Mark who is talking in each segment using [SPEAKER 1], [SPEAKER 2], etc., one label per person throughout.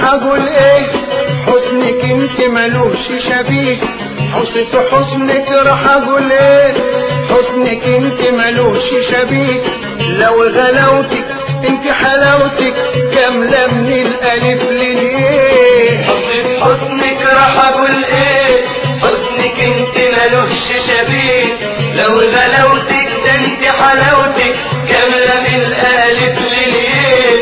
[SPEAKER 1] اقول ايه حسنك انت ملوش شبيه اوصف حسنك راح اقول ايه حسنك انت ملوش شبيه لو غلاوتك انت حلاوتك كاملة من الالف لليه
[SPEAKER 2] حسن حسنك راح اقول ايه حسنك انت ملوش شبيه لو غلاوتك ده انت حلاوتك كاملة من الالف لليه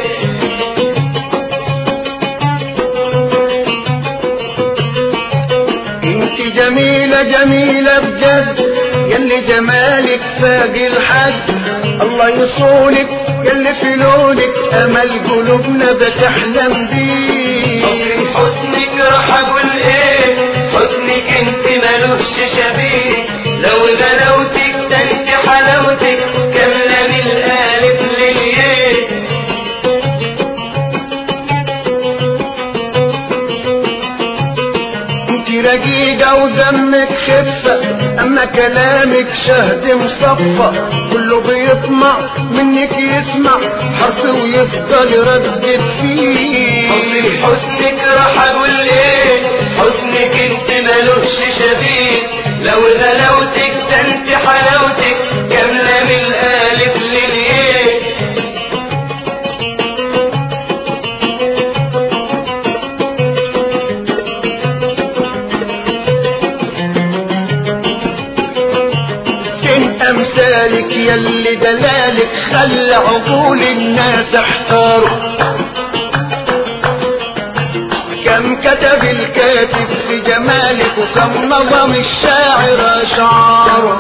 [SPEAKER 1] انت جميلة جميلة بجد يلي جمالك فاق الحد الله يصونك يلي في لونك امل قلوبنا بتحلم بيه
[SPEAKER 2] حسن حسنك راح اقول ايه حسنك انت ملوش شبيه لو غلاوتك ده انت حلاوتك كاملة من الالف لليه
[SPEAKER 1] انت رقيقة ودمك خفة اما كلامك شهد مصفى كله بيطمع منك يسمع حرف ويفضل يردد فيه
[SPEAKER 2] حسن حسنك راح اقول ايه حسنك انت ملوش شبيه لو غلاوتك ده انت حلاوتك كاملة من الالف لليه
[SPEAKER 1] فين امثالك يلي دلالك خلى عقول الناس احتاروا كم كتب الكاتب في جمالك وكم نظم الشاعر اشعاره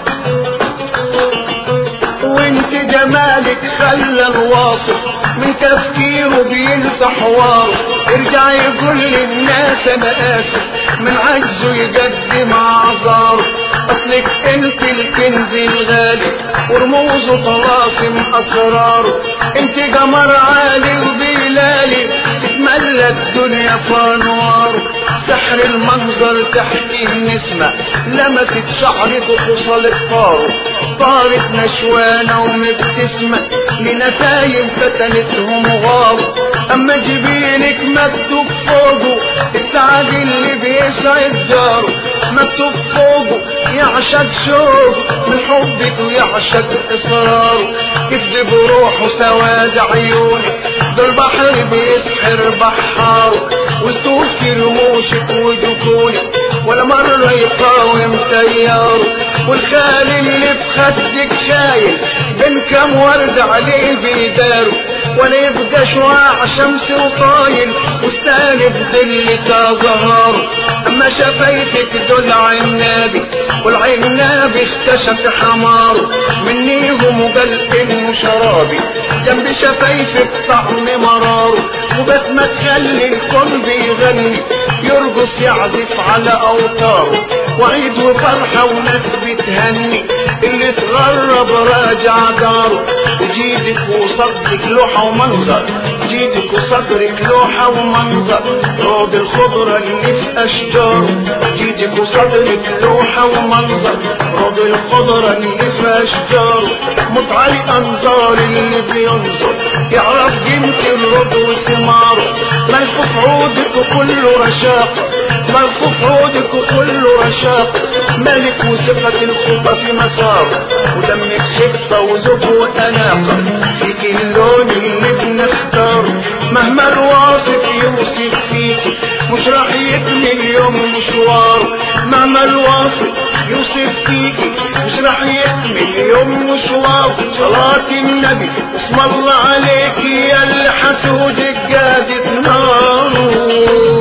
[SPEAKER 1] وانت جمالك خلى الواصف من تفكيره بينسى حواره ارجع يقول للناس انا اسف من عجزه يقدم اعذاره اصلك انت الكنز الغالي ورموزه طلاسم اسراره انت قمر عالي وبلالي تتملى الدنيا فانواره سحر المنظر تحكي النسمة لمست شعرك وصلت طاره طارت نشوانة ومبتسمة لنسايم فتنتهم غار اما جبينك مكتوب فوقه السعد اللي بيسعد جاره مكتوب فوقه يعشق شوق من حبك ويعشق اصراره يكذب روحه سواد عيونك ده البحر بيسحر بحاره ويطول في رموشك ودكونك ولا مرة يقاوم تياره والخال اللي في خدك شايل بين كام ورد عليه بيداره ولا يبقى شعاع شمس وطايل واستانف ذلة ظهاره اما شفايفك دول عنابي والعنابي اختشف حماره منيهم وقال انه شرابي جنب شفايفك طعم مراره وبسمة تخلي الكل بيغني يرقص يعزف على اوتاره وعيد وفرحة وناس بتهني اللي تغرب راجع داره وجيدك وصدرك لوحة ومنظر جيدك وصدرك لوحة ومنظر روض الخضرة اللي في أشجاره جيدك وصدرك لوحة ومنظر روض الخضرة اللي في أشجاره مطعلي أنظار اللي بينظر يعرف قيمة الرد وثماره ملفوف عودك وكله رشاقة ملفوف عودك وكله رشاقة ملك وثقة الخطى في مساره ودمك خفة وذوق وأناقة فيك اللون اللي بنختاره مهما الواصف يوصف فيك مش راح يكمل يوم مشواره مهما الواصف يوصف فيك مش راح يكمل يوم مشواره صلاة النبي اسم الله عليك يا اللي حسودك قادت ناره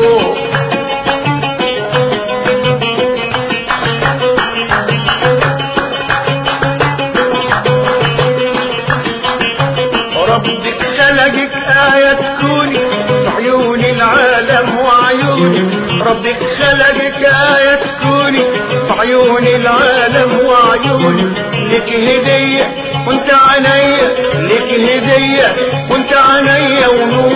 [SPEAKER 1] ربك خلقك آية تكوني في عيون العالم وعيوني ربك خلقك آية تكوني في عيون العالم وعيوني لك هدية وانت عينيا لك هدية وانت عينيا ونور